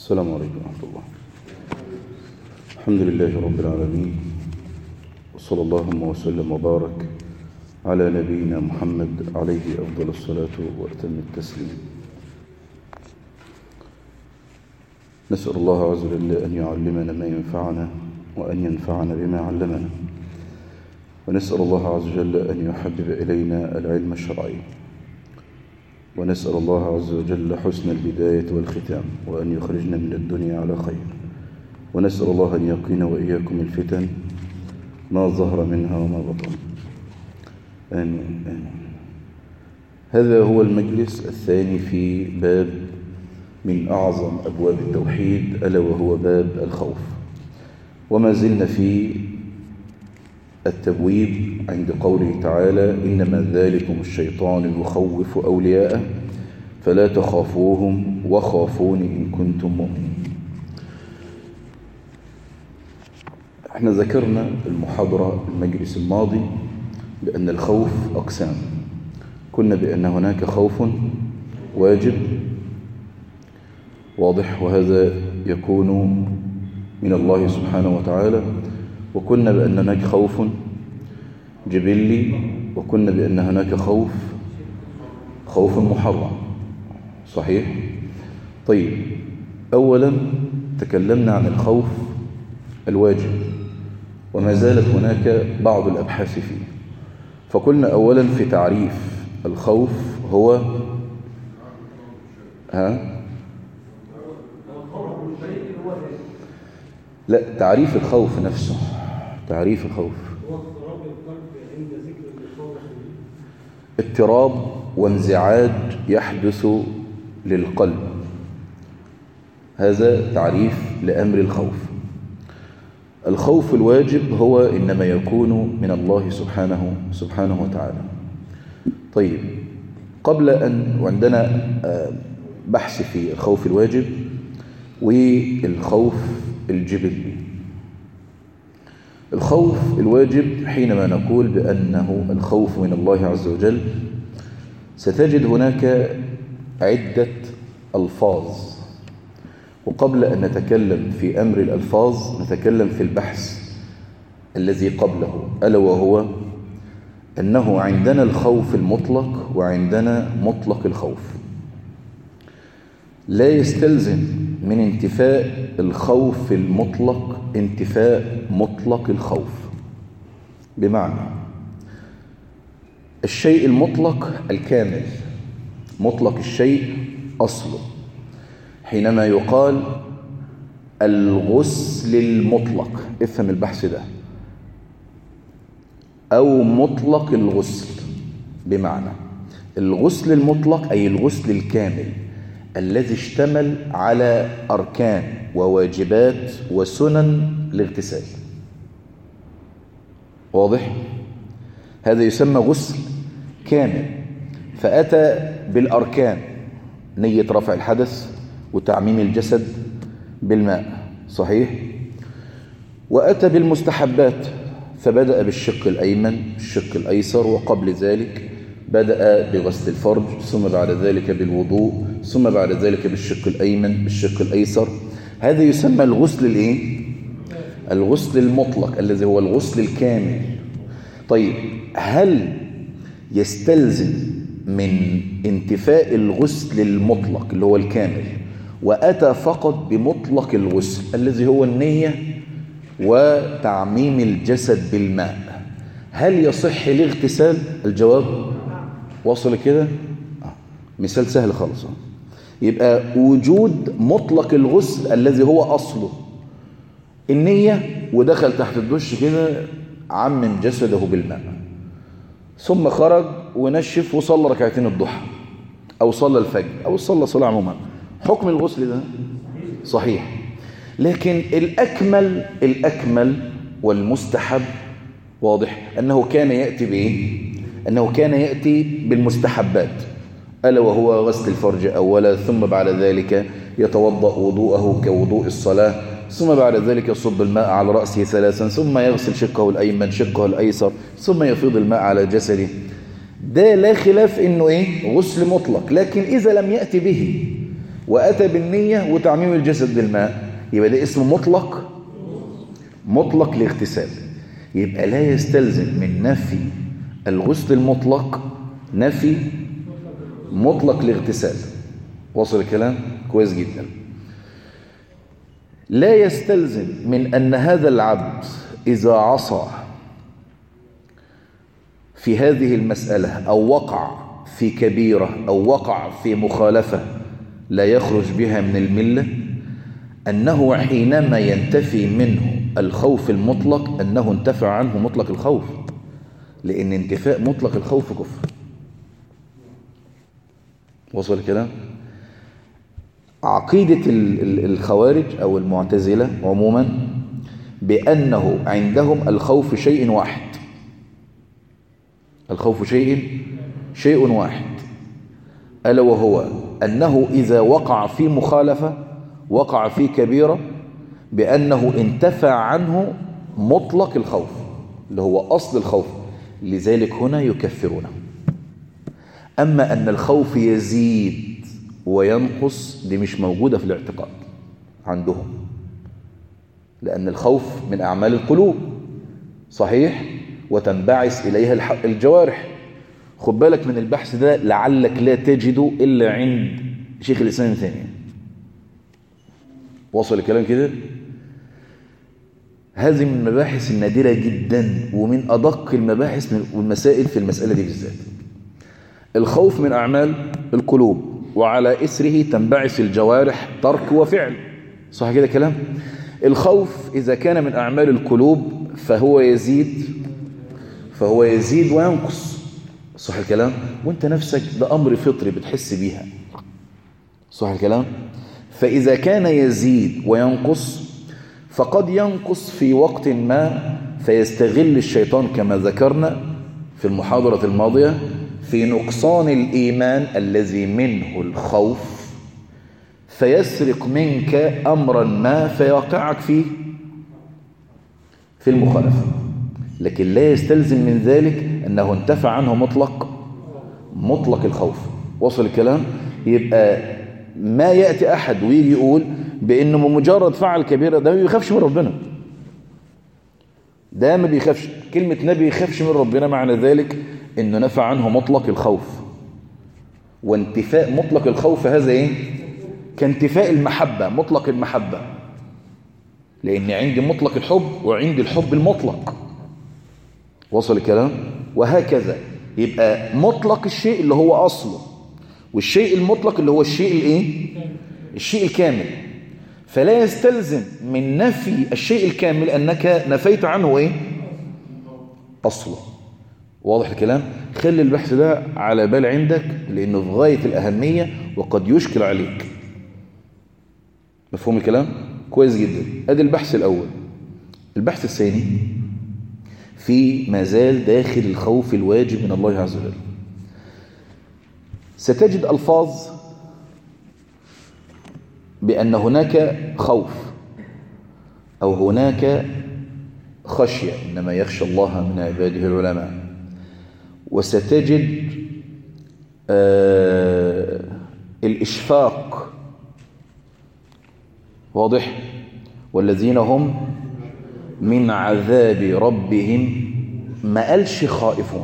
السلام عليكم ورحمة الله الحمد لله رب العالمين وصلى اللهم وسلم وبارك على نبينا محمد عليه أفضل الصلاة وأتم التسليم نسأل الله عز وجل أن يعلمنا ما ينفعنا وأن ينفعنا بما علمنا ونسأل الله عز وجل أن يحبب إلينا العلم الشرعي ونسأل الله عز وجل حسن البداية والختام وأن يخرجنا من الدنيا على خير ونسأل الله أن يقينا وإياكم الفتن ما ظهر منها وما بطن آمين آمين هذا هو المجلس الثاني في باب من أعظم أبواب التوحيد ألا وهو باب الخوف وما زلنا في التبويب عند قوله تعالى إنما ذلكم الشيطان يخوف أولياءه فلا تخافوهم وخافون إن كنتم مؤمنين احنا ذكرنا المحاضرة المجلس الماضي بأن الخوف أقسام كنا بأن هناك خوف واجب واضح وهذا يكون من الله سبحانه وتعالى وكنا بأن هناك خوف جبلي وكنا بأن هناك خوف خوف محرم صحيح طيب أولا تكلمنا عن الخوف الواجب وما زالت هناك بعض الأبحاث فيه فقلنا أولا في تعريف الخوف هو ها لا تعريف الخوف نفسه تعريف الخوف اضطراب وانزعاج يحدث للقلب هذا تعريف لأمر الخوف الخوف الواجب هو إنما يكون من الله سبحانه سبحانه وتعالى طيب قبل أن وعندنا بحث في الخوف الواجب والخوف الجبلي الخوف الواجب حينما نقول بأنه الخوف من الله عز وجل ستجد هناك عدة ألفاظ وقبل أن نتكلم في أمر الألفاظ نتكلم في البحث الذي قبله ألا وهو أنه عندنا الخوف المطلق وعندنا مطلق الخوف لا يستلزم من انتفاء الخوف المطلق انتفاء مطلق الخوف بمعنى الشيء المطلق الكامل مطلق الشيء أصله حينما يقال الغسل المطلق افهم البحث ده أو مطلق الغسل بمعنى الغسل المطلق أي الغسل الكامل الذي اشتمل على أركان وواجبات وسنن الاغتسال واضح؟ هذا يسمى غسل كامل فأتى بالأركان نية رفع الحدث وتعميم الجسد بالماء صحيح؟ وأتى بالمستحبات فبدأ بالشق الأيمن الشق الأيسر وقبل ذلك بدأ بغسل الفرج ثم بعد ذلك بالوضوء ثم بعد ذلك بالشق الأيمن بالشق الأيسر هذا يسمى الغسل الايه الغسل المطلق الذي هو الغسل الكامل طيب هل يستلزم من انتفاء الغسل المطلق اللي هو الكامل وأتى فقط بمطلق الغسل الذي هو النية وتعميم الجسد بالماء هل يصح الاغتسال الجواب وصل كده آه. مثال سهل خالص يبقى وجود مطلق الغسل الذي هو أصله النية ودخل تحت الدش كده عمم جسده بالماء ثم خرج ونشف وصلى ركعتين الضحى أو صلى الفجر أو صلى صلاة عموما حكم الغسل ده صحيح لكن الأكمل الأكمل والمستحب واضح أنه كان يأتي بإيه أنه كان يأتي بالمستحبات ألا وهو غسل الفرج أولا ثم بعد ذلك يتوضأ وضوءه كوضوء الصلاة ثم بعد ذلك يصب الماء على رأسه ثلاثا ثم يغسل شقه الأيمن شقه الأيسر ثم يفيض الماء على جسده ده لا خلاف انه ايه غسل مطلق لكن اذا لم يأتي به وأتى بالنية وتعميم الجسد بالماء يبقى ده اسم مطلق مطلق الاغتسال يبقى لا يستلزم من نفي الغسل المطلق نفي مطلق الاغتسال وصل الكلام كويس جدا لا يستلزم من أن هذا العبد إذا عصى في هذه المسألة أو وقع في كبيرة أو وقع في مخالفة لا يخرج بها من الملة أنه حينما ينتفي منه الخوف المطلق أنه انتفع عنه مطلق الخوف لأن انتفاء مطلق الخوف كفر وصل الكلام عقيدة الخوارج أو المعتزلة عموما بأنه عندهم الخوف شيء واحد الخوف شيء شيء واحد ألا وهو أنه إذا وقع في مخالفة وقع في كبيرة بأنه انتفع عنه مطلق الخوف اللي هو أصل الخوف لذلك هنا يكفرونه أما أن الخوف يزيد وينقص دي مش موجودة في الاعتقاد عندهم لأن الخوف من أعمال القلوب صحيح وتنبعث إليها الجوارح خد بالك من البحث ده لعلك لا تجده إلا عند شيخ الإسلام الثاني وصل الكلام كده هذه من المباحث النادرة جدا ومن أدق المباحث والمسائل في المسألة دي بالذات الخوف من أعمال القلوب وعلى إسره تنبعث الجوارح ترك وفعل صح كده كلام الخوف إذا كان من أعمال القلوب فهو يزيد فهو يزيد وينقص صح الكلام وانت نفسك ده أمر فطري بتحس بيها صح الكلام فإذا كان يزيد وينقص فقد ينقص في وقت ما فيستغل الشيطان كما ذكرنا في المحاضرة الماضية في نقصان الإيمان الذي منه الخوف فيسرق منك أمرا ما فيوقعك فيه في المخالفة لكن لا يستلزم من ذلك أنه انتفع عنه مطلق مطلق الخوف وصل الكلام يبقى ما يأتي أحد ويجي يقول بأنه مجرد فعل كبيرة ده ما بيخافش من ربنا ده ما بيخافش كلمة نبي يخافش من ربنا معنى ذلك انه نفع عنه مطلق الخوف وانتفاء مطلق الخوف هذا ايه كانتفاء المحبة مطلق المحبة لان عندي مطلق الحب وعندي الحب المطلق وصل الكلام وهكذا يبقى مطلق الشيء اللي هو اصله والشيء المطلق اللي هو الشيء الايه الشيء الكامل فلا يستلزم من نفي الشيء الكامل انك نفيت عنه ايه اصله واضح الكلام خلي البحث ده على بال عندك لانه في غاية الاهمية وقد يشكل عليك مفهوم الكلام كويس جدا ادي البحث الاول البحث الثاني في ما زال داخل الخوف الواجب من الله عز وجل ستجد الفاظ بان هناك خوف او هناك خشية إنما يخشى الله من عباده العلماء وستجد آه الإشفاق واضح والذين هم من عذاب ربهم ما قالش خائفون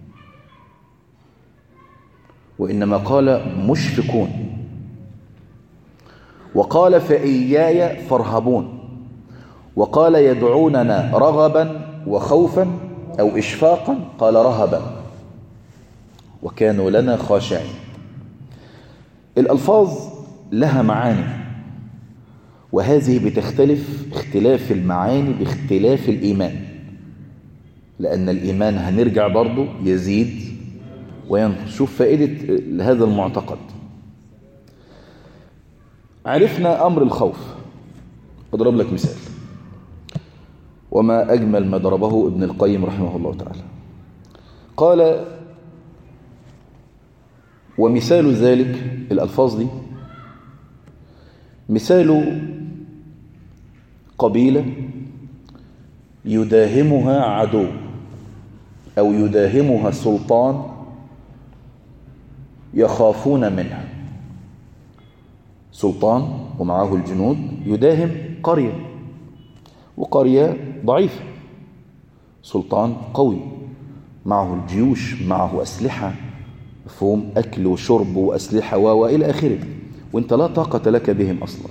وإنما قال مشفقون وقال فإياي فارهبون وقال يدعوننا رغبا وخوفا أو إشفاقا قال رهبا وكانوا لنا خاشعين الألفاظ لها معاني وهذه بتختلف اختلاف المعاني باختلاف الإيمان لأن الإيمان هنرجع برضو يزيد وينقص شوف فائدة هذا المعتقد عرفنا أمر الخوف أضرب لك مثال وما أجمل ما ضربه ابن القيم رحمه الله تعالى قال ومثال ذلك الألفاظ دي مثال قبيلة يداهمها عدو أو يداهمها سلطان يخافون منها سلطان ومعه الجنود يداهم قرية وقرية ضعيفة سلطان قوي معه الجيوش معه أسلحة مفهوم أكل وشرب وأسلحة وإلى آخره وانت لا طاقة لك بهم أصلا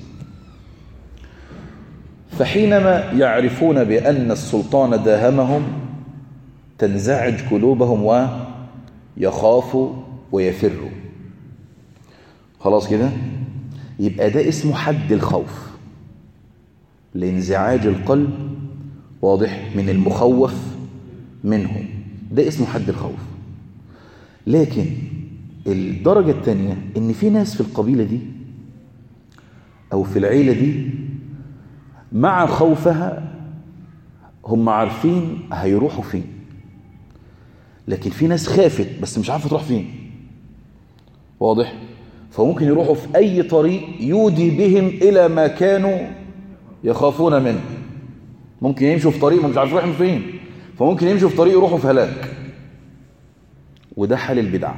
فحينما يعرفون بأن السلطان داهمهم تنزعج قلوبهم ويخافوا ويفروا خلاص كده يبقى ده اسمه حد الخوف لانزعاج القلب واضح من المخوف منهم ده اسمه حد الخوف لكن الدرجة الثانية ان في ناس في القبيلة دي او في العيلة دي مع خوفها هم عارفين هيروحوا فين لكن في ناس خافت بس مش عارفة تروح فين واضح فممكن يروحوا في أي طريق يودي بهم إلى ما كانوا يخافون منه ممكن يمشوا في طريق مش عارفين يروحوا فين فممكن يمشوا في طريق يروحوا في هلاك وده حال البدع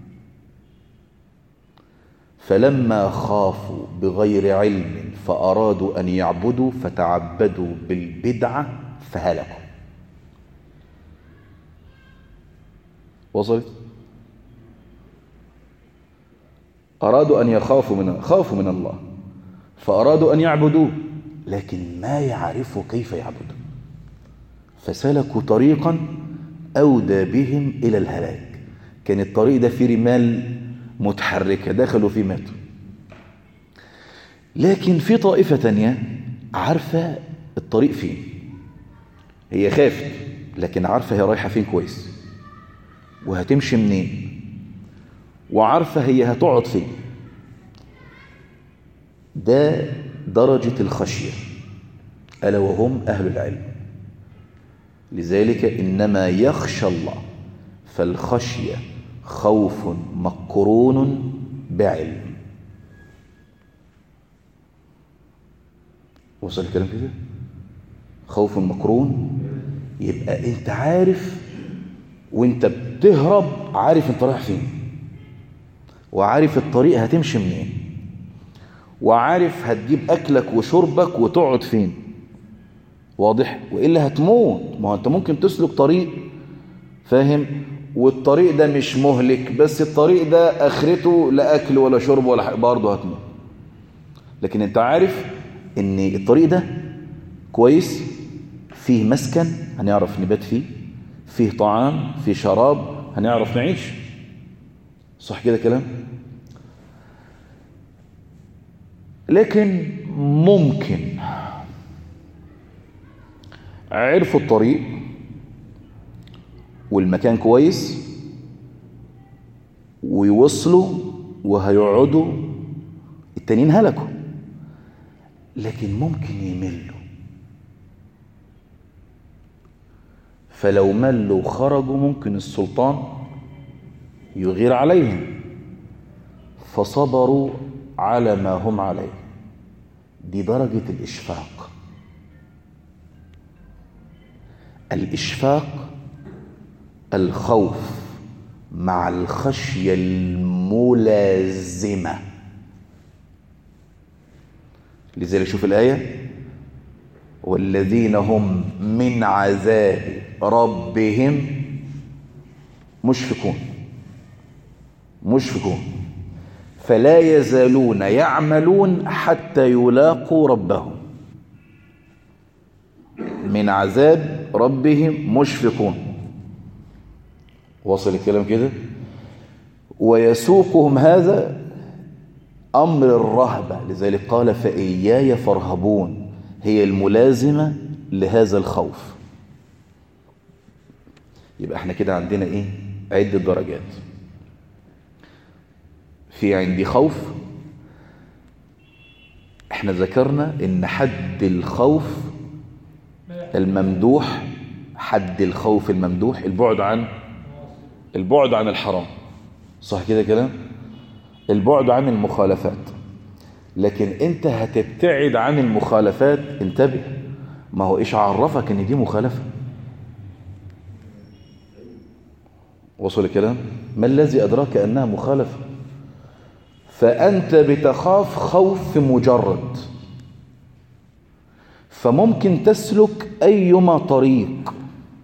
فلما خافوا بغير علم فأرادوا أن يعبدوا فتعبدوا بالبدعة فهلكوا وصلت أرادوا أن يخافوا من خافوا من الله فأرادوا أن يعبدوه لكن ما يعرفوا كيف يعبدوا فسلكوا طريقا أودى بهم إلى الهلاك كان الطريق ده فيه رمال متحركة دخلوا فيه ماتوا لكن في طائفة تانية عارفة الطريق فين هي خافت لكن عارفة هي رايحة فين كويس وهتمشي منين وعارفة هي هتقعد فين ده درجة الخشية ألا وهم أهل العلم لذلك إنما يخشى الله فالخشية خوف مقرون بعلم وصل الكلام كده خوف مقرون يبقى انت عارف وانت بتهرب عارف انت رايح فين وعارف الطريق هتمشي منين وعارف هتجيب اكلك وشربك وتقعد فين واضح والا هتموت ما هو انت ممكن تسلك طريق فاهم والطريق ده مش مهلك بس الطريق ده اخرته لا اكل ولا شرب ولا حاجه برضه هتموت لكن انت عارف ان الطريق ده كويس فيه مسكن هنعرف نبات فيه فيه طعام فيه شراب هنعرف نعيش صح كده كلام لكن ممكن عرفوا الطريق والمكان كويس ويوصلوا وهيقعدوا التانيين هلكوا لكن ممكن يملوا فلو ملوا وخرجوا ممكن السلطان يغير عليهم فصبروا على ما هم عليه دي درجة الإشفاق الإشفاق الخوف مع الخشية الملازمة لذلك شوف الآية والذين هم من عذاب ربهم مشفقون مشفقون فلا يزالون يعملون حتى يلاقوا ربهم من عذاب ربهم مشفقون وصل الكلام كده ويسوقهم هذا أمر الرهبة لذلك قال فإياي فارهبون هي الملازمة لهذا الخوف يبقى احنا كده عندنا ايه عدة درجات في عندي خوف احنا ذكرنا ان حد الخوف الممدوح حد الخوف الممدوح البعد عن البعد عن الحرام صح كده كلام البعد عن المخالفات لكن انت هتبتعد عن المخالفات انتبه ما هو ايش عرفك ان دي مخالفة وصل الكلام ما الذي ادراك انها مخالفة فأنت بتخاف خوف مجرد فممكن تسلك أيما طريق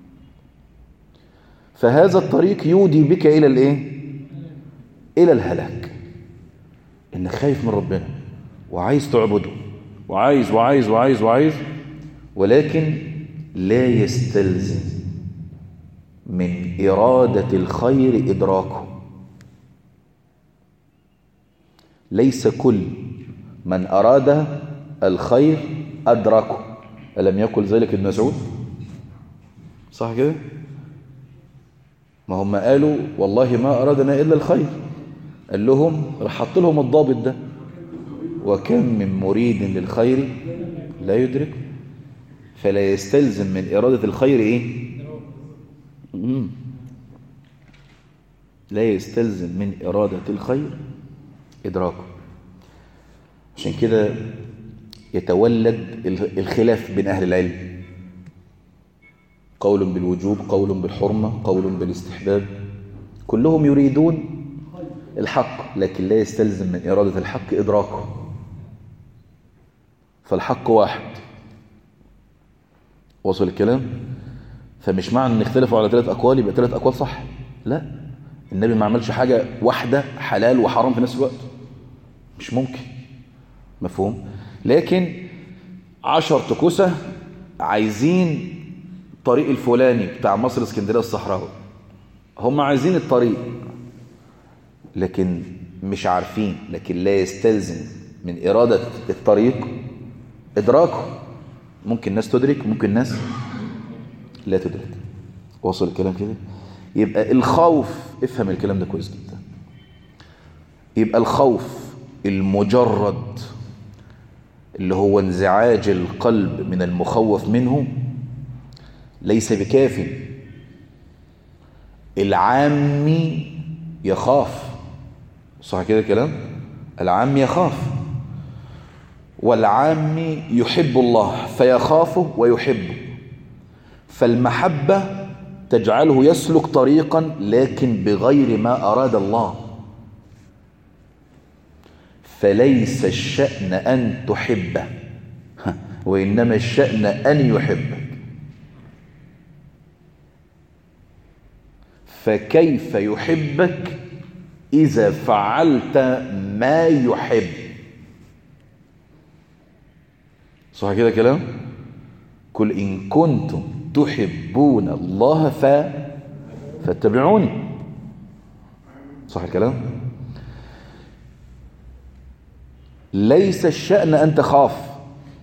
فهذا الطريق يودي بك إلى الإيه؟ إلى الهلاك إنك خايف من ربنا وعايز تعبده وعايز وعايز وعايز وعايز ولكن لا يستلزم من إرادة الخير إدراكه ليس كل من أراد الخير أدركه ألم يقل ذلك ابن مسعود صح كده ما هم قالوا والله ما أرادنا إلا الخير قال لهم راح حط لهم الضابط ده وكم من مريد للخير لا يدرك فلا يستلزم من إرادة الخير إيه مم. لا يستلزم من إرادة الخير إدراكه عشان كده يتولد الخلاف بين أهل العلم قول بالوجوب قول بالحرمة قول بالاستحباب كلهم يريدون الحق لكن لا يستلزم من إرادة الحق إدراكه فالحق واحد وصل الكلام فمش معنى ان اختلفوا على ثلاث أقوال يبقى ثلاث أقوال صح لا النبي ما عملش حاجة واحدة حلال وحرام في نفس الوقت مش ممكن مفهوم لكن عشر تكوسة عايزين طريق الفلاني بتاع مصر اسكندرية الصحراوي هم عايزين الطريق لكن مش عارفين لكن لا يستلزم من إرادة الطريق إدراكه ممكن ناس تدرك ممكن ناس لا تدرك وصل الكلام كده يبقى الخوف افهم الكلام ده كويس جدا يبقى الخوف المجرد اللي هو انزعاج القلب من المخوف منه ليس بكاف العامي يخاف صح كده الكلام العام يخاف والعام يحب الله فيخافه ويحبه فالمحبة تجعله يسلك طريقا لكن بغير ما أراد الله فليس الشأن أن تحبه وإنما الشأن أن يحبك فكيف يحبك إذا فعلت ما يحب صح كده كلام قل إن كنتم تحبون الله ف فاتبعوني صح الكلام ليس الشأن أن تخاف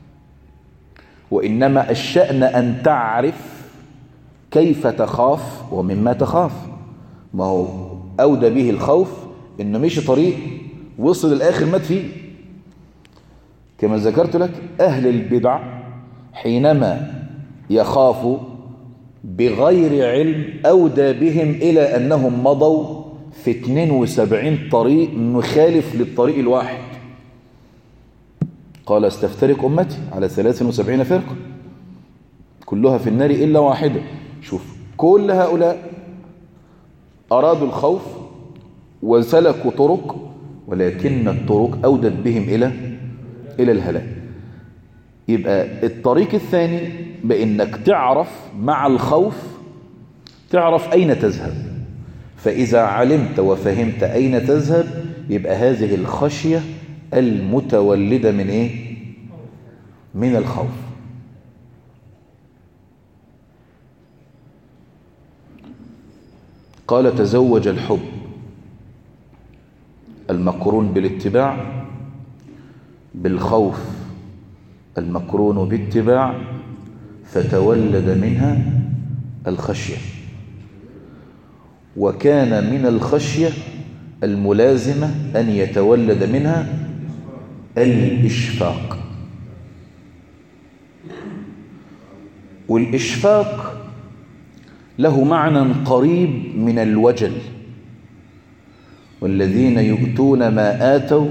وإنما الشأن أن تعرف كيف تخاف ومما تخاف ما هو أودى به الخوف إنه مشي طريق وصل الآخر مات فيه كما ذكرت لك أهل البدع حينما يخافوا بغير علم أودى بهم إلى أنهم مضوا في 72 طريق مخالف للطريق الواحد قال استفترق أمتي على 73 فرقة كلها في النار إلا واحدة شوف كل هؤلاء أرادوا الخوف وسلكوا طرق ولكن الطرق أودت بهم إلى إلى الهلاك يبقى الطريق الثاني بأنك تعرف مع الخوف تعرف أين تذهب فإذا علمت وفهمت أين تذهب يبقى هذه الخشية المتولدة من إيه؟ من الخوف قال تزوج الحب المقرون بالاتباع بالخوف المقرون باتباع فتولد منها الخشية وكان من الخشية الملازمة أن يتولد منها الإشفاق والإشفاق له معنى قريب من الوجل والذين يؤتون ما آتوا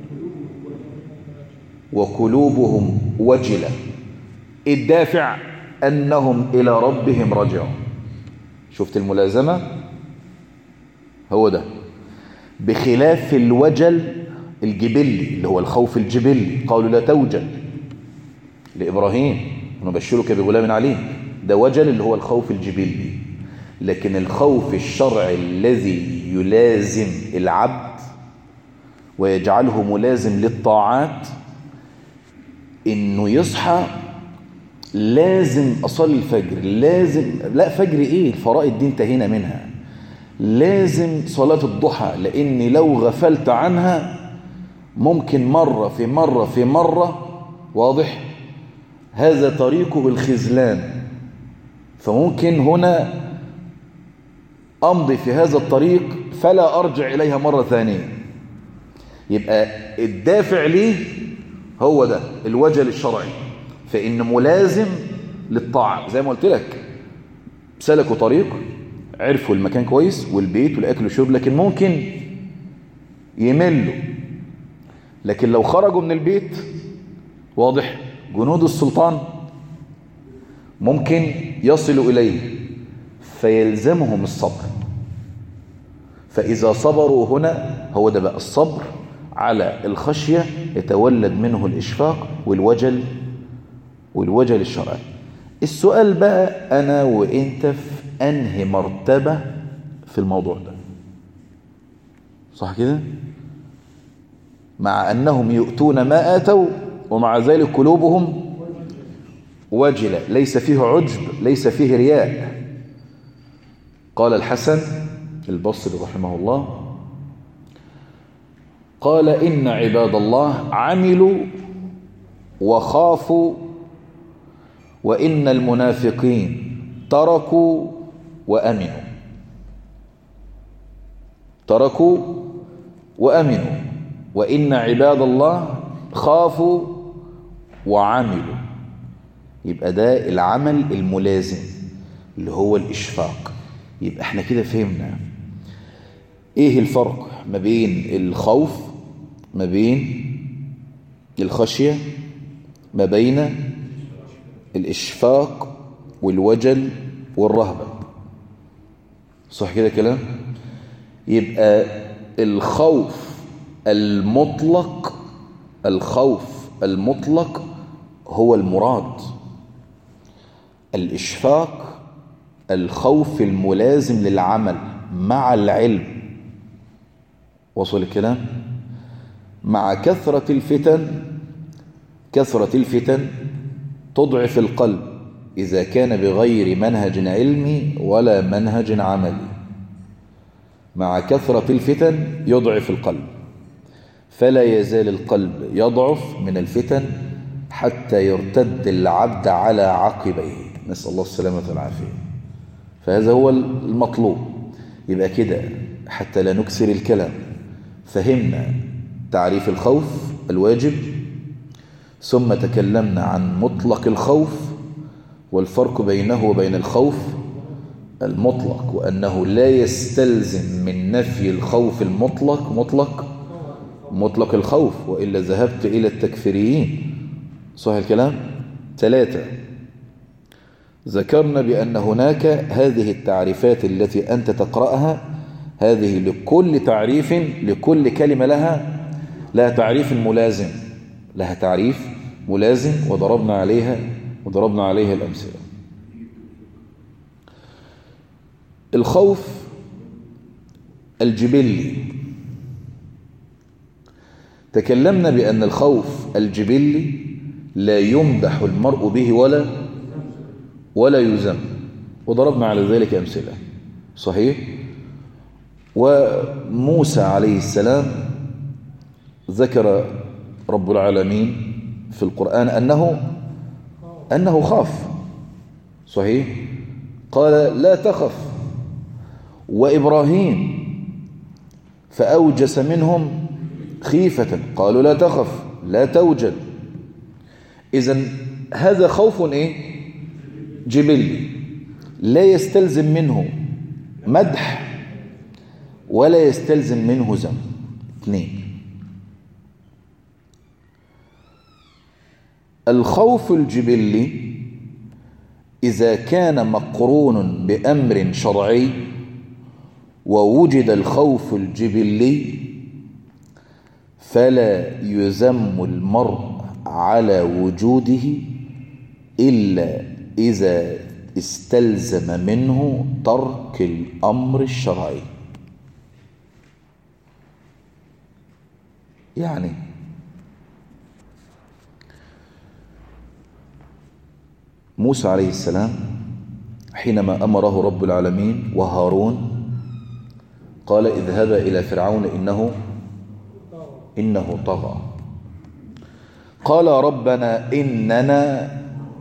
وقلوبهم وجلة الدافع أنهم إلى ربهم رجعون شفت الملازمة هو ده بخلاف الوجل الجبلي اللي هو الخوف الجبلي قالوا لا توجل لإبراهيم ونبشرك بغلام عليم ده وجل اللي هو الخوف الجبلي لكن الخوف الشرعي الذي يلازم العبد ويجعله ملازم للطاعات انه يصحى لازم اصلي الفجر لازم لا فجر ايه الفرائض دي انتهينا منها لازم صلاة الضحى لاني لو غفلت عنها ممكن مرة في مرة في مرة واضح هذا طريقه الخذلان فممكن هنا أمضي في هذا الطريق فلا أرجع إليها مرة ثانية يبقى الدافع ليه هو ده الوجل الشرعي فإن ملازم للطاعة زي ما قلت لك سلكوا طريق عرفوا المكان كويس والبيت والأكل والشرب لكن ممكن يملوا لكن لو خرجوا من البيت واضح جنود السلطان ممكن يصلوا إليه فيلزمهم الصبر فإذا صبروا هنا هو ده بقى الصبر على الخشية يتولد منه الإشفاق والوجل والوجل الشرعي السؤال بقى أنا وإنت في أنهي مرتبة في الموضوع ده صح كده مع أنهم يؤتون ما آتوا ومع ذلك قلوبهم وجلة ليس فيه عجب ليس فيه رياء قال الحسن البصري رحمه الله قال إن عباد الله عملوا وخافوا وإن المنافقين تركوا وأمنوا تركوا وأمنوا وإن عباد الله خافوا وعملوا يبقى ده العمل الملازم اللي هو الإشفاق يبقى احنا كده فهمنا ايه الفرق ما بين الخوف ما بين الخشية ما بين الإشفاق والوجل والرهبة صح كده كلام يبقى الخوف المطلق الخوف المطلق هو المراد الإشفاق الخوف الملازم للعمل مع العلم وصل الكلام مع كثرة الفتن كثرة الفتن تضعف القلب إذا كان بغير منهج علمي ولا منهج عملي مع كثرة الفتن يضعف القلب فلا يزال القلب يضعف من الفتن حتى يرتد العبد على عقبيه نسأل الله السلامة والعافية فهذا هو المطلوب يبقى كده حتى لا نكسر الكلام فهمنا تعريف الخوف الواجب ثم تكلمنا عن مطلق الخوف والفرق بينه وبين الخوف المطلق وأنه لا يستلزم من نفي الخوف المطلق مطلق مطلق الخوف وإلا ذهبت إلى التكفيريين صح الكلام ثلاثة ذكرنا بأن هناك هذه التعريفات التي أنت تقرأها هذه لكل تعريف لكل كلمة لها لها تعريف ملازم لها تعريف ملازم وضربنا عليها وضربنا عليها الأمثلة الخوف الجبلي تكلمنا بأن الخوف الجبلي لا يمدح المرء به ولا ولا يذم وضربنا على ذلك أمثلة صحيح وموسى عليه السلام ذكر رب العالمين في القرآن أنه أنه خاف صحيح قال لا تخف وإبراهيم فأوجس منهم خيفة قالوا لا تخف لا توجل إذا هذا خوف إيه جبلي لا يستلزم منه مدح ولا يستلزم منه ذم اثنين الخوف الجبلي إذا كان مقرون بأمر شرعي ووجد الخوف الجبلي فلا يذم المرء على وجوده إلا إذا استلزم منه ترك الأمر الشرعي يعني موسى عليه السلام حينما أمره رب العالمين وهارون قال اذهبا إلى فرعون إنه إنه طغى قال ربنا إننا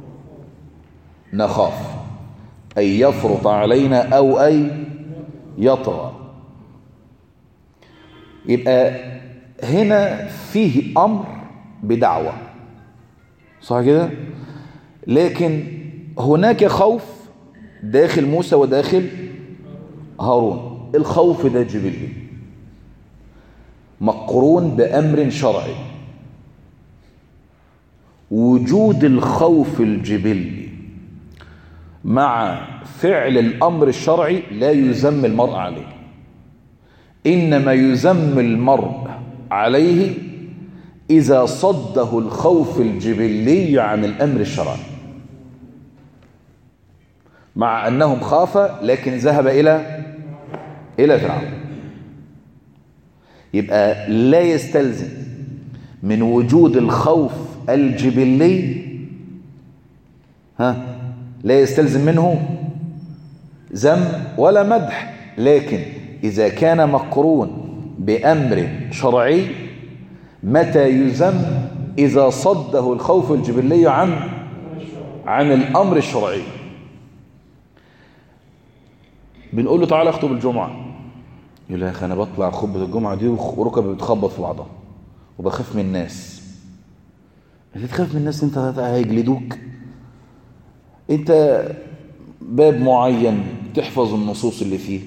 نخاف أن يفرط علينا أو أن يطغى يبقى هنا فيه أمر بدعوة صح كده لكن هناك خوف داخل موسى وداخل هارون الخوف ده جبلي مقرون بأمر شرعي وجود الخوف الجبلي مع فعل الأمر الشرعي لا يذم المرء عليه إنما يذم المرء عليه إذا صده الخوف الجبلي عن الأمر الشرعي مع أنهم خاف لكن ذهب إلى إلى فرعون يبقى لا يستلزم من وجود الخوف الجبلي ها لا يستلزم منه ذم ولا مدح لكن إذا كان مقرون بأمر شرعي متى يذم إذا صده الخوف الجبلي عن عن الأمر الشرعي بنقول له تعالى اخطب الجمعة يقول يا أخي أنا بطلع خطبة الجمعة دي وركبي بتخبط في بعضها وبخاف من الناس انت تخاف من الناس انت هيجلدوك انت باب معين تحفظ النصوص اللي فيه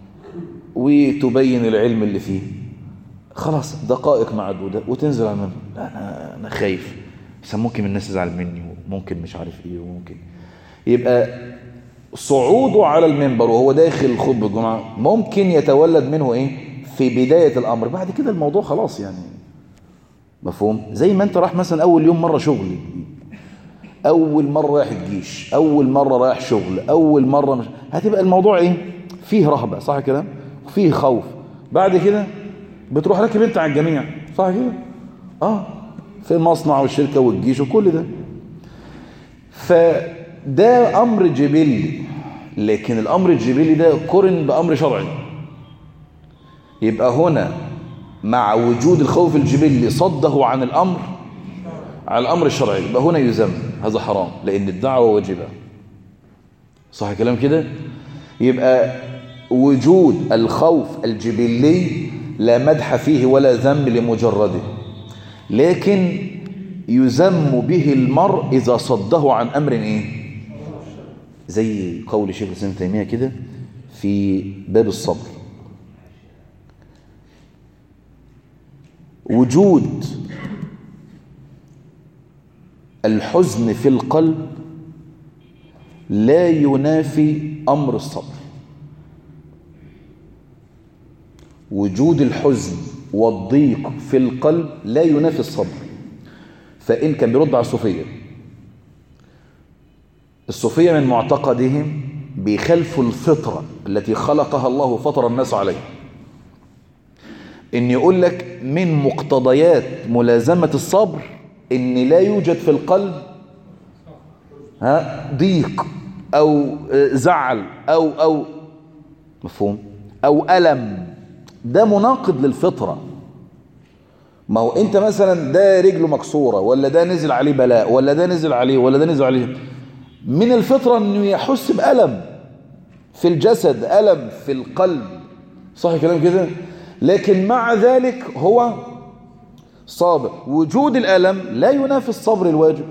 وتبين العلم اللي فيه خلاص دقائق معدودة وتنزل على المنبر لا أنا, أنا خايف بس ممكن الناس تزعل مني وممكن مش عارف ايه وممكن يبقى صعوده على المنبر وهو داخل خطبة الجمعة ممكن يتولد منه ايه في بداية الامر بعد كده الموضوع خلاص يعني مفهوم زي ما انت راح مثلا اول يوم مرة شغل اول مرة رايح الجيش اول مرة رايح شغل اول مرة مش هتبقى الموضوع ايه فيه رهبة صح كده فيه خوف بعد كده بتروح راكب انت على الجميع صح كده اه في المصنع والشركة والجيش وكل ده فده امر جبلي لكن الامر الجبلي ده قرن بامر شرعي يبقى هنا مع وجود الخوف الجبلي صده عن الامر على الامر الشرعي يبقى هنا يذم هذا حرام لان الدعوه واجبه صح كلام كده يبقى وجود الخوف الجبلي لا مدح فيه ولا ذم لمجرده لكن يذم به المرء إذا صده عن أمر إيه زي قول شيخ الإسلام تيمية كده في باب الصبر وجود الحزن في القلب لا ينافي أمر الصبر وجود الحزن والضيق في القلب لا ينافي الصبر فإن كان بيرد على الصوفية الصوفية من معتقدهم بيخلفوا الفطرة التي خلقها الله فطر الناس عليه إن يقول لك من مقتضيات ملازمة الصبر إن لا يوجد في القلب ها ضيق أو زعل أو أو مفهوم أو ألم ده مناقض للفطرة ما هو انت مثلا ده رجله مكسورة ولا ده نزل عليه بلاء ولا ده نزل عليه ولا ده نزل عليه من الفطرة انه يحس بألم في الجسد ألم في القلب صح كلام كده لكن مع ذلك هو صابر وجود الألم لا ينافي الصبر الواجب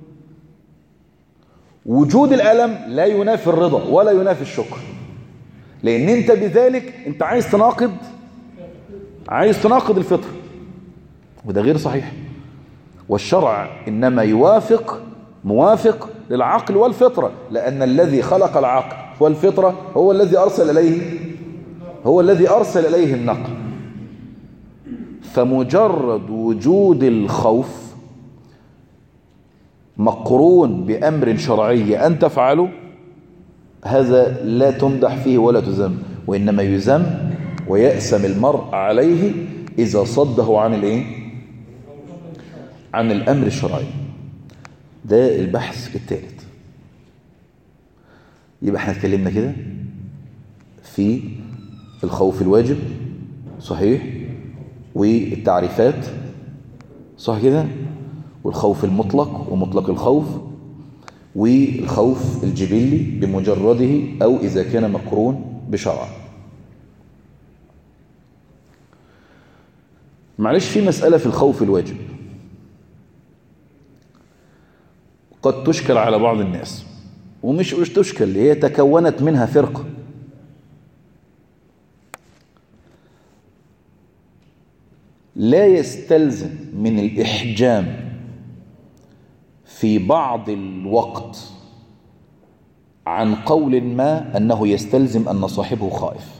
وجود الألم لا ينافي الرضا ولا ينافي الشكر لأن انت بذلك انت عايز تناقض عايز تناقض الفطر وده غير صحيح والشرع إنما يوافق موافق للعقل والفطرة لأن الذي خلق العقل والفطرة هو الذي أرسل إليه هو الذي أرسل إليه النقل فمجرد وجود الخوف مقرون بأمر شرعي أن تفعله هذا لا تمدح فيه ولا تذم وإنما يذم ويأسم المرء عليه إذا صده عن الإيه؟ عن الأمر الشرعي ده البحث الثالث يبقى احنا اتكلمنا كده في الخوف الواجب صحيح والتعريفات صح كده والخوف المطلق ومطلق الخوف والخوف الجبلي بمجرده أو إذا كان مقرون بشرع معلش في مسألة في الخوف الواجب قد تشكل على بعض الناس ومش مش تشكل هي تكونت منها فرقة لا يستلزم من الإحجام في بعض الوقت عن قول ما أنه يستلزم أن صاحبه خائف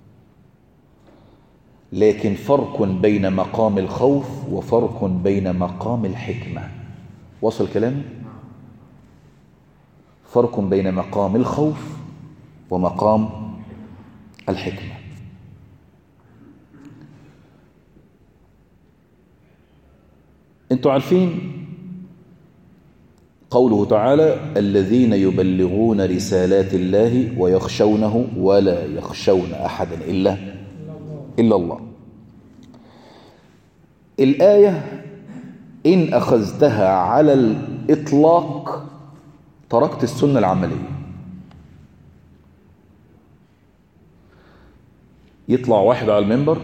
لكن فرق بين مقام الخوف وفرق بين مقام الحكمة وصل كلامي؟ فرق بين مقام الخوف ومقام الحكمة انتوا عارفين قوله تعالى الذين يبلغون رسالات الله ويخشونه ولا يخشون أحدا إلا إلا الله الآية إن أخذتها على الإطلاق تركت السنة العملية يطلع واحد على المنبر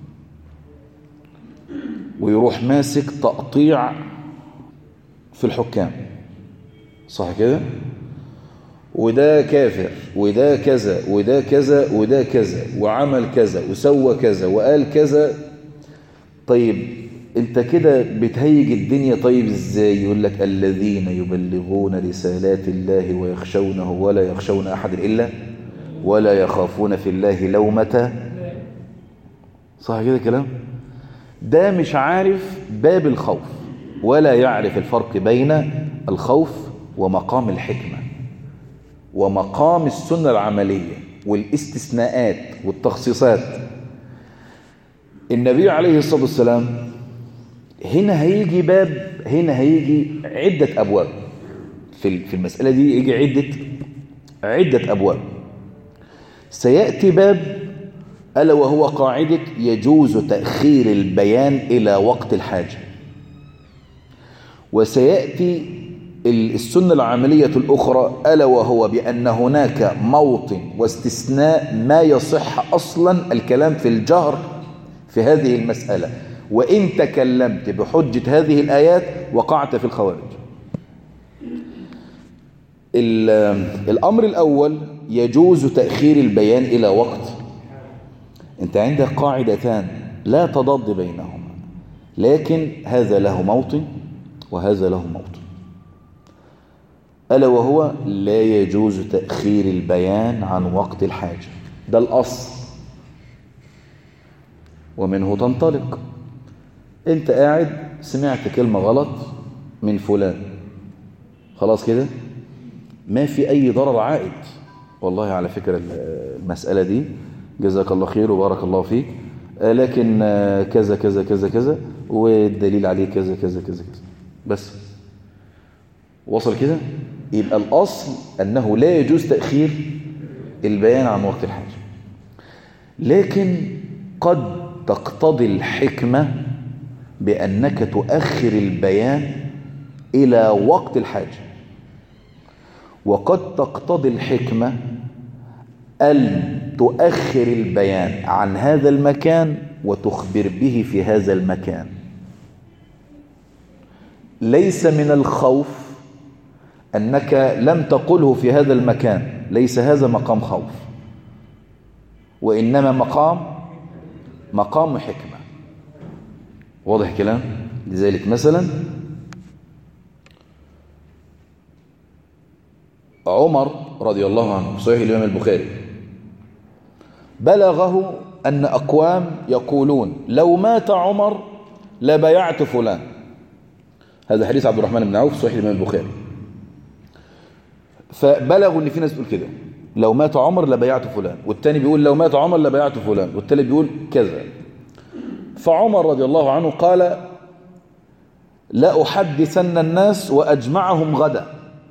ويروح ماسك تقطيع في الحكام صح كده وده كافر وده كذا وده كذا وده كذا وعمل كذا وسوى كذا وقال كذا طيب انت كده بتهيج الدنيا طيب ازاي يقول لك الذين يبلغون رسالات الله ويخشونه ولا يخشون احد الا ولا يخافون في الله لومة صح كده كلام ده مش عارف باب الخوف ولا يعرف الفرق بين الخوف ومقام الحكمة ومقام السنة العملية والاستثناءات والتخصيصات النبي عليه الصلاة والسلام هنا هيجي باب هنا هيجي عدة أبواب في في المسألة دي يجي عدة عدة أبواب سيأتي باب ألا وهو قاعدة يجوز تأخير البيان إلى وقت الحاجة وسيأتي السنة العملية الأخرى ألا وهو بأن هناك موطن واستثناء ما يصح أصلا الكلام في الجهر في هذه المسألة وإن تكلمت بحجة هذه الآيات وقعت في الخوارج الأمر الأول يجوز تأخير البيان إلى وقت أنت عندك قاعدتان لا تضاد بينهما لكن هذا له موطن وهذا له موطن ألا وهو لا يجوز تأخير البيان عن وقت الحاجة ده الأصل ومنه تنطلق انت قاعد سمعت كلمة غلط من فلان خلاص كده ما في أي ضرر عائد والله على فكرة المسألة دي جزاك الله خير وبارك الله فيك لكن كذا كذا كذا كذا والدليل عليه كذا كذا كذا كذا بس وصل كده يبقى الأصل أنه لا يجوز تأخير البيان عن وقت الحاجة لكن قد تقتضي الحكمة بأنك تؤخر البيان إلى وقت الحاجة وقد تقتضي الحكمة أن تؤخر البيان عن هذا المكان وتخبر به في هذا المكان ليس من الخوف أنك لم تقله في هذا المكان ليس هذا مقام خوف وإنما مقام مقام حكمة واضح كلام لذلك مثلا عمر رضي الله عنه صحيح الإمام البخاري بلغه أن أقوام يقولون لو مات عمر لبيعت فلان هذا حديث عبد الرحمن بن عوف صحيح الإمام البخاري فبلغوا ان في ناس بتقول كده لو مات عمر لبيعت فلان والتاني بيقول لو مات عمر لبيعت فلان والتالت بيقول كذا فعمر رضي الله عنه قال لا أحدثن الناس وأجمعهم غدا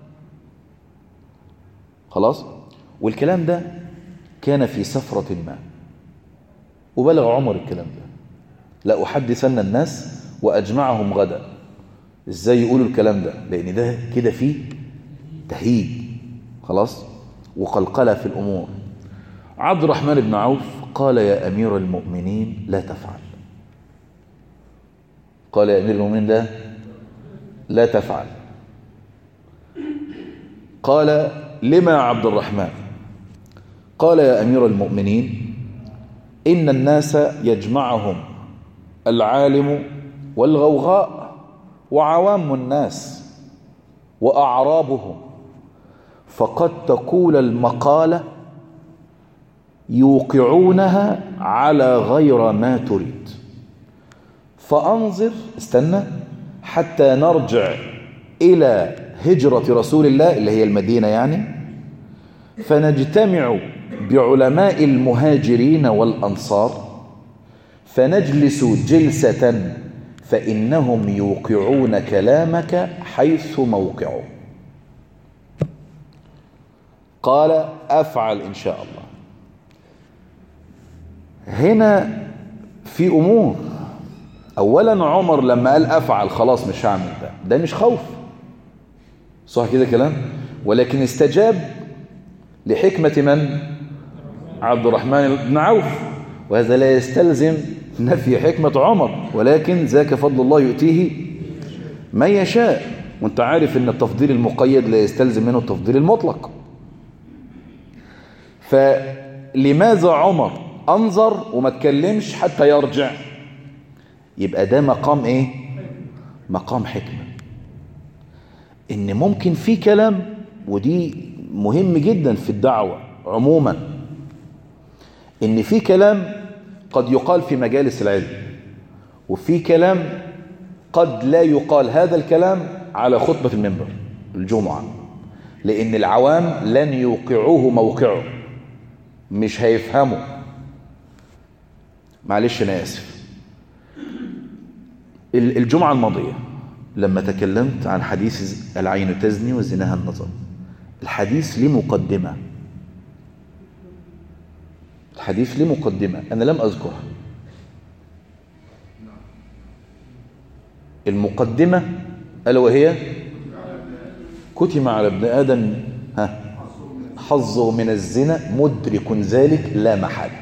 خلاص والكلام ده كان في سفرة ما وبلغ عمر الكلام ده لا أحدثن الناس وأجمعهم غدا ازاي يقولوا الكلام ده لأن ده كده فيه تهيج خلاص وقلقلة في الأمور عبد الرحمن بن عوف قال يا أمير المؤمنين لا تفعل قال يا أمير المؤمنين لا لا تفعل قال لما يا عبد الرحمن قال يا أمير المؤمنين إن الناس يجمعهم العالم والغوغاء وعوام الناس وأعرابهم فقد تقول المقالة يوقعونها على غير ما تريد فأنظر استنى حتى نرجع إلى هجرة رسول الله اللي هي المدينة يعني فنجتمع بعلماء المهاجرين والأنصار فنجلس جلسة فإنهم يوقعون كلامك حيث موقعه قال أفعل إن شاء الله هنا في أمور أولا عمر لما قال أفعل خلاص مش هعمل ده ده مش خوف صح كده كلام ولكن استجاب لحكمة من عبد الرحمن بن عوف وهذا لا يستلزم نفي حكمة عمر ولكن ذاك فضل الله يؤتيه من يشاء وانت عارف ان التفضيل المقيد لا يستلزم منه التفضيل المطلق فلماذا عمر انظر وما تكلمش حتى يرجع يبقى ده مقام ايه مقام حكمة ان ممكن في كلام ودي مهم جدا في الدعوة عموما ان في كلام قد يقال في مجالس العلم وفي كلام قد لا يقال هذا الكلام على خطبة المنبر الجمعة لأن العوام لن يوقعوه موقعه مش هيفهموا معلش أنا آسف الجمعة الماضية لما تكلمت عن حديث العين تزني وزناها النظر الحديث ليه مقدمة الحديث ليه مقدمة أنا لم أذكرها المقدمة ألا وهي كتم على ابن آدم ها حظه من الزنا مدرك ذلك لا محالة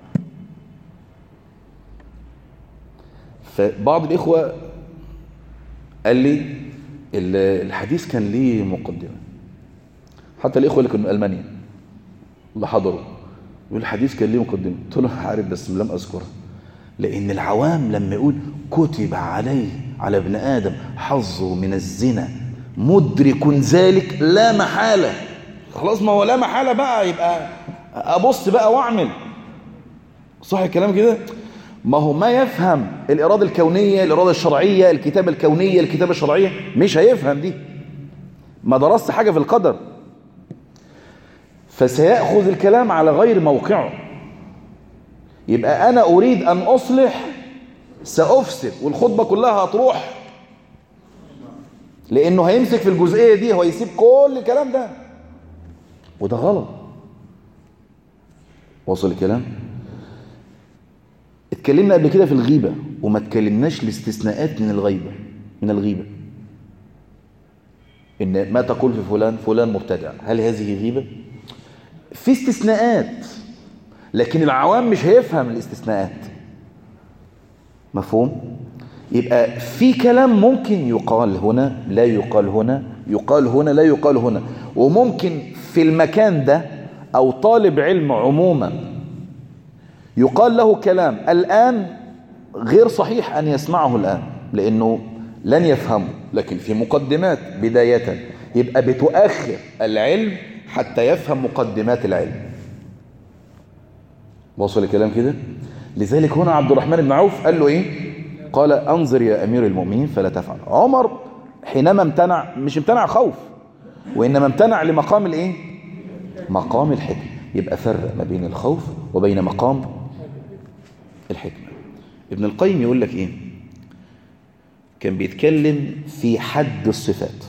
فبعض الإخوة قال لي الحديث كان ليه مقدمة حتى الإخوة اللي كانوا من ألمانيا اللي حضروا يقول الحديث كان ليه مقدمة قلت له عارف بس لم أذكرها لأن العوام لما يقول كتب عليه على ابن آدم حظه من الزنا مدرك ذلك لا محالة خلاص ما هو لا محالة بقى يبقى أبص بقى وأعمل صح الكلام كده ما هو ما يفهم الإرادة الكونية الإرادة الشرعية الكتابة الكونية الكتابة الشرعية مش هيفهم دي ما درست حاجة في القدر فسيأخذ الكلام على غير موقعه يبقى أنا أريد أن أصلح سأفسد والخطبة كلها هتروح لأنه هيمسك في الجزئية دي هو يسيب كل الكلام ده وده غلط وصل الكلام اتكلمنا قبل كده في الغيبة وما اتكلمناش الاستثناءات من الغيبة من الغيبة إن ما تقول في فلان فلان مبتدع هل هذه غيبة في استثناءات لكن العوام مش هيفهم الاستثناءات مفهوم يبقى في كلام ممكن يقال هنا لا يقال هنا يقال هنا لا يقال هنا وممكن في المكان ده أو طالب علم عموما يقال له كلام الآن غير صحيح أن يسمعه الآن لأنه لن يفهمه لكن في مقدمات بداية يبقى بتؤخر العلم حتى يفهم مقدمات العلم وصل الكلام كده لذلك هنا عبد الرحمن بن عوف قال له ايه قال انظر يا امير المؤمنين فلا تفعل عمر حينما امتنع مش امتنع خوف وانما امتنع لمقام الايه مقام الحكمه يبقى فرق ما بين الخوف وبين مقام الحكمه ابن القيم يقول لك ايه كان بيتكلم في حد الصفات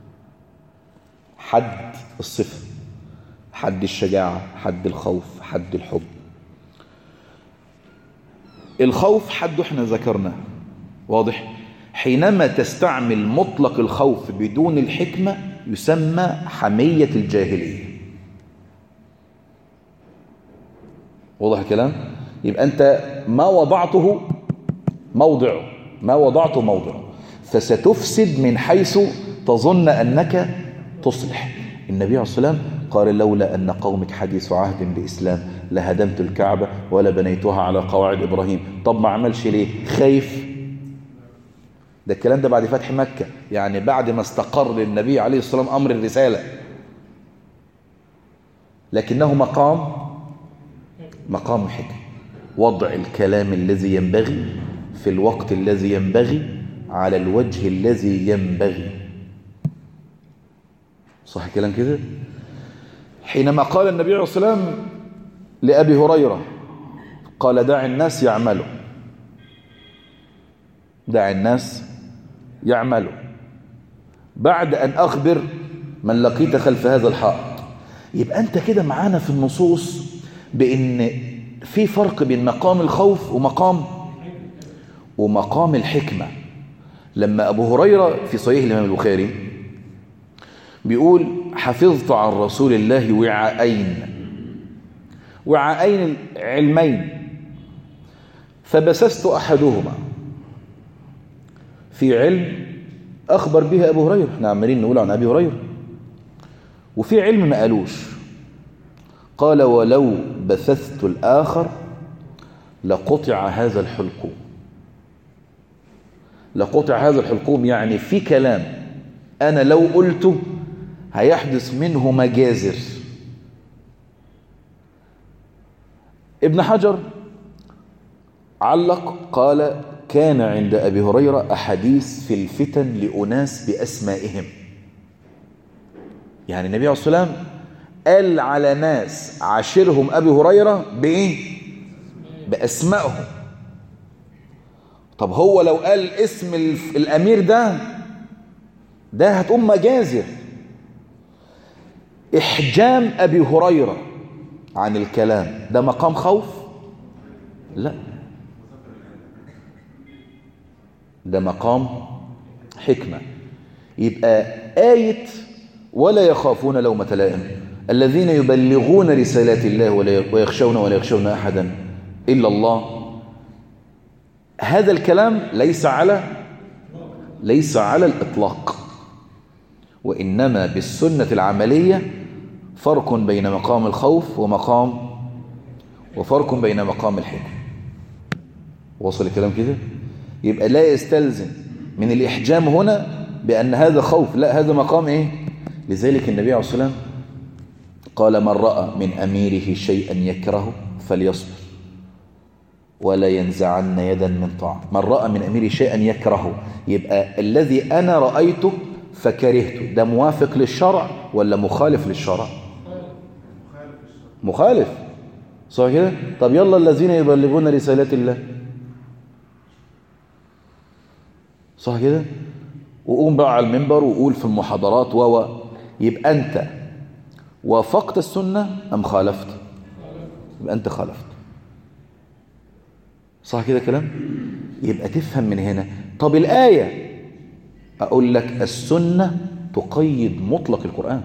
حد الصفة حد الشجاعة حد الخوف حد الحب الخوف حد احنا ذكرناه واضح حينما تستعمل مطلق الخوف بدون الحكمة يسمى حمية الجاهلية واضح الكلام يبقى أنت ما وضعته موضعه ما وضعته موضعه فستفسد من حيث تظن أنك تصلح النبي عليه الصلاة والسلام قال لولا أن قومك حديث عهد بإسلام لهدمت الكعبة ولا بنيتها على قواعد إبراهيم طب ما عملش ليه خايف ده الكلام ده بعد فتح مكة يعني بعد ما استقر للنبي عليه الصلاة والسلام أمر الرسالة لكنه مقام مقام حكم وضع الكلام الذي ينبغي في الوقت الذي ينبغي على الوجه الذي ينبغي صح الكلام كده حينما قال النبي عليه الصلاة والسلام لأبي هريرة قال دع الناس يعملوا دع الناس يعملوا بعد أن أخبر من لقيت خلف هذا الحائط يبقى أنت كده معانا في النصوص بأن في فرق بين مقام الخوف ومقام ومقام الحكمة لما أبو هريرة في صحيح الإمام البخاري بيقول حفظت عن رسول الله وعاءين وعاءين علمين فبسست أحدهما في علم أخبر به أبو هريرة احنا عمالين نقول عن أبي هريرة وفي علم ما قالوش قال ولو بثثت الآخر لقطع هذا الحلقوم لقطع هذا الحلقوم يعني في كلام أنا لو قلته هيحدث منه مجازر ابن حجر علق قال كان عند أبي هريرة أحاديث في الفتن لأناس بأسمائهم يعني النبي عليه الصلاة والسلام قال على ناس عاشرهم أبي هريرة بإيه؟ بأسمائهم طب هو لو قال اسم الأمير ده ده هتقوم مجازر إحجام أبي هريرة عن الكلام ده مقام خوف لا ده مقام حكمة يبقى آية ولا يخافون لومة لائم الذين يبلغون رسالات الله ويخشون ولا يخشون أحدا إلا الله هذا الكلام ليس على ليس على الإطلاق وإنما بالسنة العملية فرق بين مقام الخوف ومقام وفرق بين مقام الحكم وصل الكلام كده يبقى لا يستلزم من الإحجام هنا بأن هذا خوف لا هذا مقام إيه لذلك النبي عليه الصلاة والسلام قال من رأى من أميره شيئا يكره فليصبر ولا ينزعن يدا من طاعة من رأى من أميره شيئا يكره يبقى الذي أنا رأيته فكرهته ده موافق للشرع ولا مخالف للشرع مخالف صح كده طب يلا الذين يبلغون رسالات الله صح كده وقوم بقى على المنبر وقول في المحاضرات و يبقى انت وافقت السنة ام خالفت يبقى انت خالفت صح كده كلام يبقى تفهم من هنا طب الآية أقول لك السنة تقيد مطلق القرآن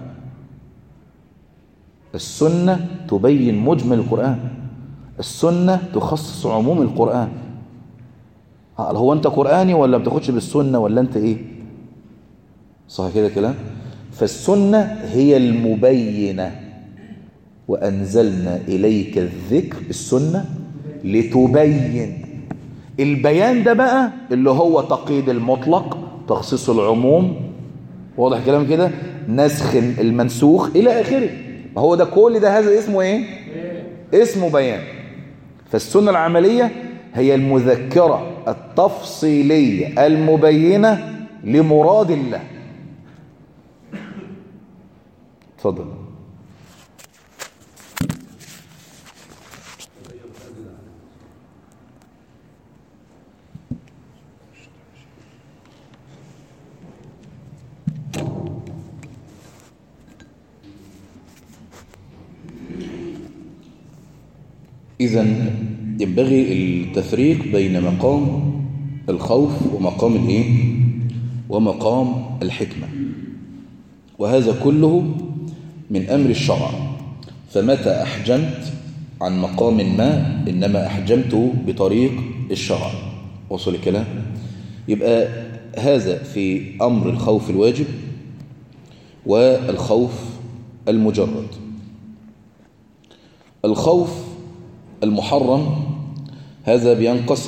السنة تبين مجمل القرآن السنة تخصص عموم القرآن هو أنت قرآني ولا بتاخدش بالسنة ولا أنت إيه صح كده كلام فالسنة هي المبينة وأنزلنا إليك الذكر السنة لتبين البيان ده بقى اللي هو تقييد المطلق تخصيص العموم واضح كلام كده نسخ المنسوخ إلى آخره هو ده كل ده هذا اسمه ايه اسمه بيان فالسنة العملية هي المذكرة التفصيلية المبينة لمراد الله تفضل إذا ينبغي التفريق بين مقام الخوف ومقام الإيه؟ ومقام الحكمة وهذا كله من أمر الشرع فمتى أحجمت عن مقام ما إنما أحجمته بطريق الشرع وصل الكلام يبقى هذا في أمر الخوف الواجب والخوف المجرد الخوف المحرم هذا بينقسم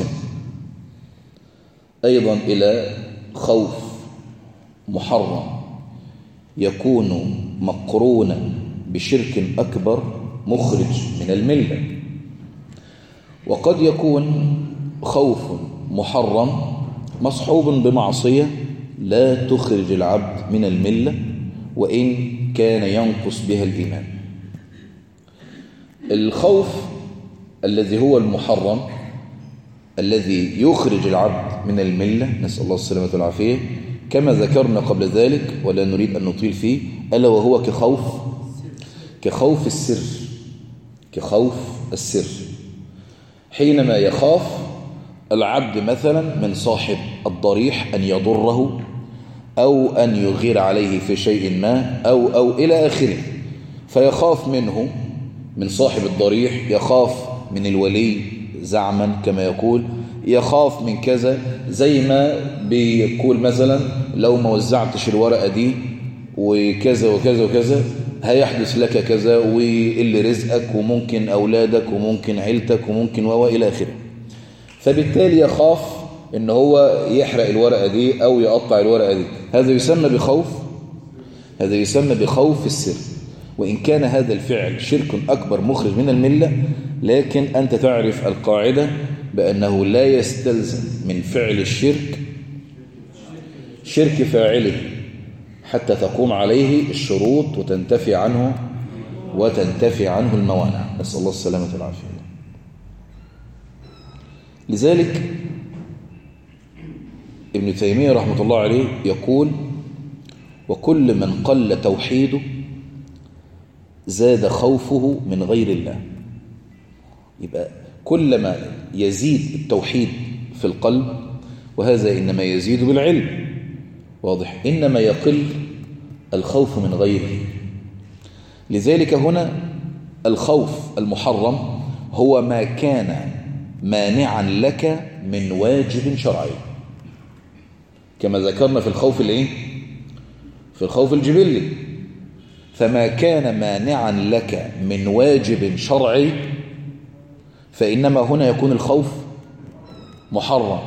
أيضا إلى خوف محرم يكون مقرونا بشرك أكبر مخرج من الملة وقد يكون خوف محرم مصحوب بمعصية لا تخرج العبد من الملة وإن كان ينقص بها الإيمان الخوف الذي هو المحرم الذي يخرج العبد من الملة نسأل الله السلامة والعافية كما ذكرنا قبل ذلك ولا نريد أن نطيل فيه ألا وهو كخوف كخوف السر كخوف السر حينما يخاف العبد مثلا من صاحب الضريح أن يضره أو أن يغير عليه في شيء ما أو, أو إلى آخره فيخاف منه من صاحب الضريح يخاف من الولي زعما كما يقول يخاف من كذا زي ما بيقول مثلا لو ما وزعتش الورقة دي وكذا وكذا وكذا هيحدث لك كذا ويقل رزقك وممكن أولادك وممكن عيلتك وممكن و إلى آخره فبالتالي يخاف ان هو يحرق الورقة دي أو يقطع الورقة دي هذا يسمى بخوف هذا يسمى بخوف السر وإن كان هذا الفعل شرك أكبر مخرج من الملة لكن أنت تعرف القاعدة بأنه لا يستلزم من فعل الشرك شرك فاعله حتى تقوم عليه الشروط وتنتفي عنه وتنتفي عنه الموانع نسأل الله السلامة والعافية لذلك ابن تيمية رحمة الله عليه يقول وكل من قل توحيده زاد خوفه من غير الله يبقى كلما يزيد التوحيد في القلب وهذا إنما يزيد بالعلم واضح إنما يقل الخوف من غيره لذلك هنا الخوف المحرم هو ما كان مانعا لك من واجب شرعي كما ذكرنا في الخوف الايه في الخوف الجبلي فما كان مانعا لك من واجب شرعي فإنما هنا يكون الخوف محرم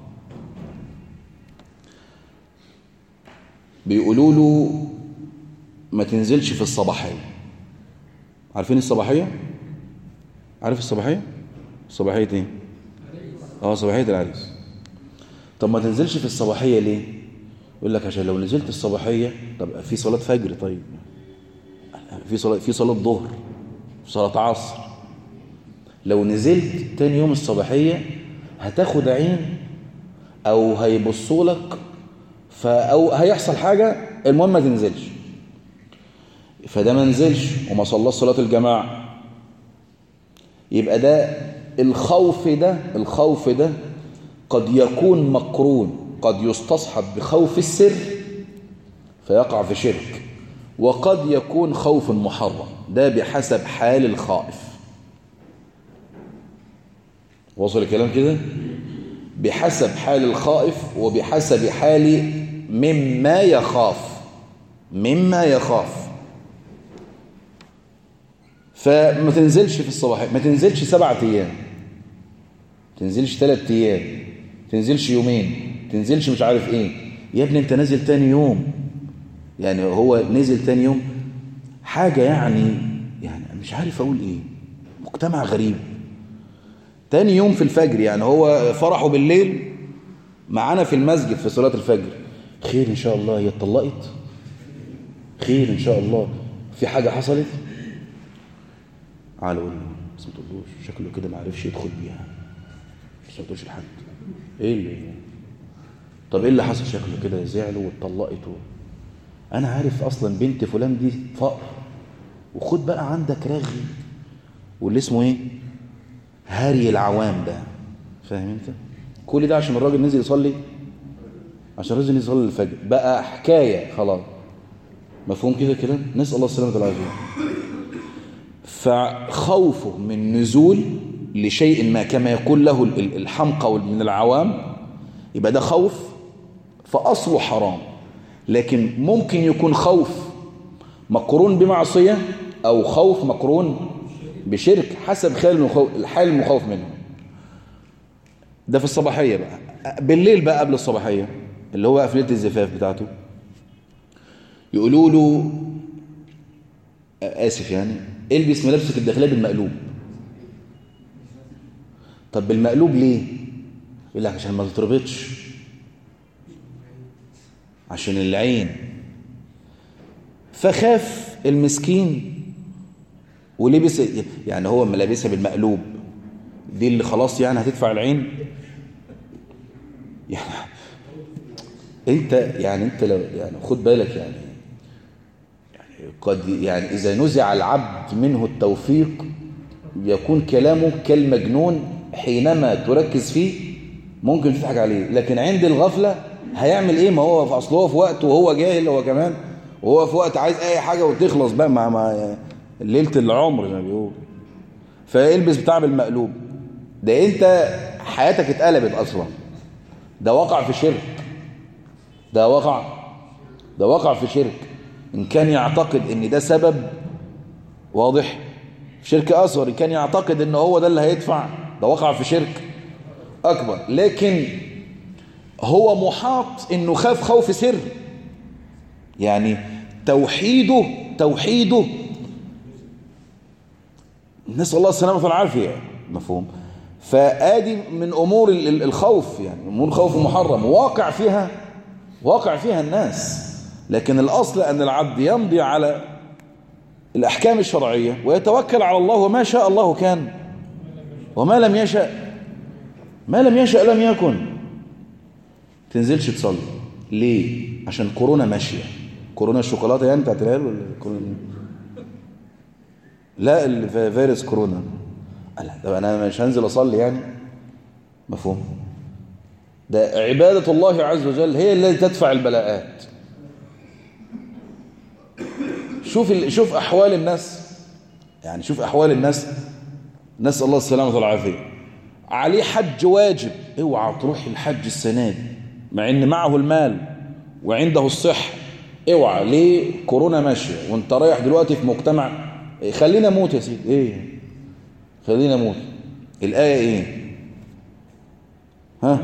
بيقولوا له ما تنزلش في الصباحية عارفين الصباحية؟ عارف الصباحية؟ الصباحية ايه؟ اه صباحية العريس طب ما تنزلش في الصباحية ليه؟ يقول لك عشان لو نزلت الصباحية طب في صلاة فجر طيب في صلاة في صلاة ظهر في صلاة عصر لو نزلت تاني يوم الصباحية هتاخد عين او هيبصوا لك او هيحصل حاجة المهم ما تنزلش فده ما نزلش وما صلاش صلاة الجماعة يبقى ده الخوف ده الخوف ده قد يكون مقرون قد يستصحب بخوف السر فيقع في شرك وقد يكون خوف محرم ده بحسب حال الخائف وصل الكلام كده بحسب حال الخائف وبحسب حال مما يخاف مما يخاف فما تنزلش في الصباح ما تنزلش سبعة ايام تنزلش ثلاث ايام تنزلش يومين تنزلش مش عارف ايه يا ابني انت نازل تاني يوم يعني هو نزل تاني يوم حاجة يعني يعني مش عارف اقول ايه مجتمع غريب تاني يوم في الفجر يعني هو فرحه بالليل معانا في المسجد في صلاة الفجر خير إن شاء الله هي اتطلقت خير إن شاء الله في حاجة حصلت تعالوا قول بس ما تقولوش شكله كده ما عرفش يدخل بيها بس ما تقولش لحد ايه اللي طب ايه اللي حصل شكله كده زعلوا واتطلقت و... انا عارف اصلا بنت فلان دي فقر وخد بقى عندك رغي واللي اسمه ايه هاري العوام ده فاهم انت كل ده عشان الراجل نزل يصلي عشان الراجل نزل يصلي الفجر بقى حكايه خلاص مفهوم كده كده نسال الله السلامه والعافيه فخوفه من نزول لشيء ما كما يقول له الحمقى من العوام يبقى ده خوف فأصله حرام لكن ممكن يكون خوف مقرون بمعصية أو خوف مقرون بشرك حسب الحال المخوف منه ده في الصباحية بقى بالليل بقى قبل الصباحية اللي هو قفلة الزفاف بتاعته يقولوا له آسف يعني البس ملابسك الداخلية بالمقلوب طب بالمقلوب ليه يقول لك عشان ما تتربطش عشان العين فخاف المسكين ولبس يعني هو ملابسها بالمقلوب دي اللي خلاص يعني هتدفع العين يعني انت يعني انت لو يعني خد بالك يعني يعني قد يعني اذا نزع العبد منه التوفيق يكون كلامه كالمجنون حينما تركز فيه ممكن تضحك عليه لكن عند الغفله هيعمل ايه ما هو في اصله هو في وقت وهو جاهل هو كمان وهو في وقت عايز اي حاجه وتخلص بقى مع مع ليله العمر زي ما بيقول فالبس بتاع بالمقلوب ده انت حياتك اتقلبت اصلا ده وقع في شرك ده وقع ده وقع في شرك ان كان يعتقد ان ده سبب واضح في شرك اصغر ان كان يعتقد ان هو ده اللي هيدفع ده وقع في شرك اكبر لكن هو محاط انه خاف خوف سر يعني توحيده توحيده نسأل الله السلامة والعافية مفهوم فآدي من أمور الخوف يعني أمور الخوف المحرم واقع فيها واقع فيها الناس لكن الأصل أن العبد يمضي على الأحكام الشرعية ويتوكل على الله وما شاء الله كان وما لم يشاء ما لم يشاء لم يكن تنزلش تصلي ليه عشان كورونا ماشية كورونا الشوكولاتة يعني بتاعت العيال ولا كورونا لا الفيروس كورونا لا طب انا مش هنزل اصلي يعني مفهوم ده عبادة الله عز وجل هي التي تدفع البلاءات شوف ال... شوف احوال الناس يعني شوف احوال الناس نسال الله السلامه والعافيه عليه حج واجب اوعى تروح الحج السنه دي مع ان معه المال وعنده الصحه اوعى ليه كورونا ماشيه وانت رايح دلوقتي في مجتمع خلينا موت يا سيدي ايه خلينا موت الايه ايه ها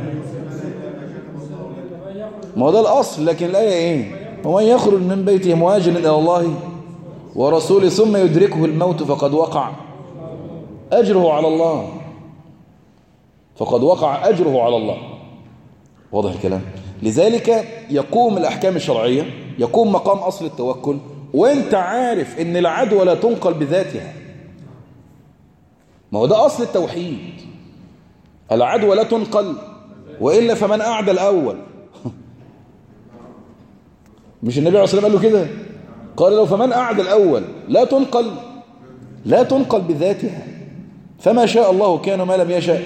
ما هو ده الاصل لكن الايه ايه ومن يخرج من بيته مهاجرا الى الله ورسوله ثم يدركه الموت فقد وقع اجره على الله فقد وقع اجره على الله واضح الكلام لذلك يقوم الاحكام الشرعيه يقوم مقام اصل التوكل وانت عارف ان العدوى لا تنقل بذاتها ما هو ده اصل التوحيد العدوى لا تنقل والا فمن اعدى الاول مش النبي عليه الصلاه والسلام قال له كده قال له فمن اعدى الاول لا تنقل لا تنقل بذاتها فما شاء الله كان ما لم يشاء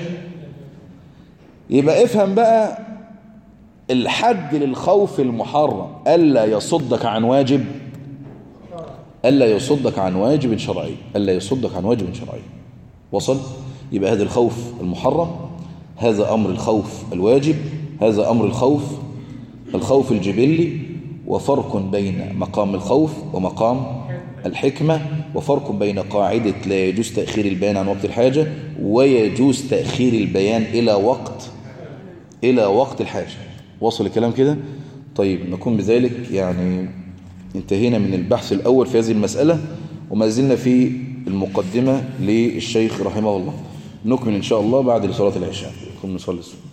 يبقى افهم بقى الحد للخوف المحرم ألا يصدك عن واجب ألا يصدك عن واجب شرعي ألا يصدك عن واجب شرعي وصل يبقى هذا الخوف المحرم هذا أمر الخوف الواجب هذا أمر الخوف الخوف الجبلي وفرق بين مقام الخوف ومقام الحكمة وفرق بين قاعدة لا يجوز تأخير البيان عن وقت الحاجة ويجوز تأخير البيان إلى وقت إلى وقت الحاجة وصل الكلام كده طيب نكون بذلك يعني انتهينا من البحث الأول في هذه المسألة وما زلنا في المقدمة للشيخ رحمه الله نكمل إن شاء الله بعد صلاة العشاء قم نصلي الصلاة